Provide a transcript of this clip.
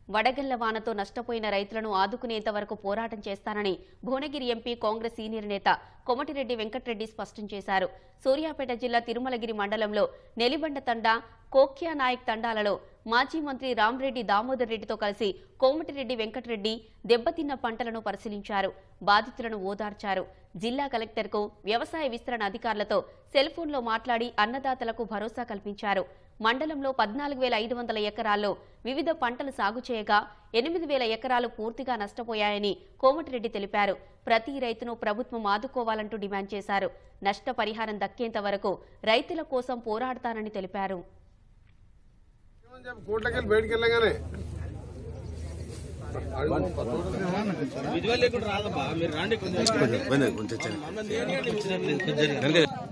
వడగళ్ల వానతో నష్టపోయిన రైతులను ఆదుకునేంత వరకు పోరాటం చేస్తానని భువనగిరి ఎంపీ కాంగ్రెస్ సీనియర్ నేత కొమటిరెడ్డి వెంకటరెడ్డి స్పష్టం చేశారు సూర్యాపేట జిల్లా తిరుమలగిరి మండలంలో నెలిబండ తండా కోక్యా నాయక్ తండాలలో మాజీ మంత్రి రామ్రెడ్డి దామోదర్ రెడ్డితో కలిసి కోమటిరెడ్డి వెంకటరెడ్డి దెబ్బతిన్న పంటలను పరిశీలించారు బాధితులను ఓదార్చారు జిల్లా కలెక్టర్కు వ్యవసాయ విస్తరణ అధికారులతో సెల్ ఫోన్లో మాట్లాడి అన్నదాతలకు భరోసా కల్పించారు మండలంలో పద్నాలుగు వేల ఐదు వందల ఎకరాల్లో వివిధ పంటలు సాగు చేయగా ఎనిమిది వేల ఎకరాలు పూర్తిగా నష్టపోయాయని కోమటిరెడ్డి తెలిపారు ప్రతి రైతును ప్రభుత్వం ఆదుకోవాలంటూ డిమాండ్ చేశారు నష్టపరిహారం దక్కేంత వరకు రైతుల కోసం పోరాడతానని తెలిపారు కోట్లకి వెళ్ళి బయటికి వెళ్ళగానే విజువల్ లేకుండా రాదమ్మా మీరు రండి కొంచెం కొంచెం కొంచెం మమ్మల్ని దేనికి వచ్చినట్లేదు. కొంచెం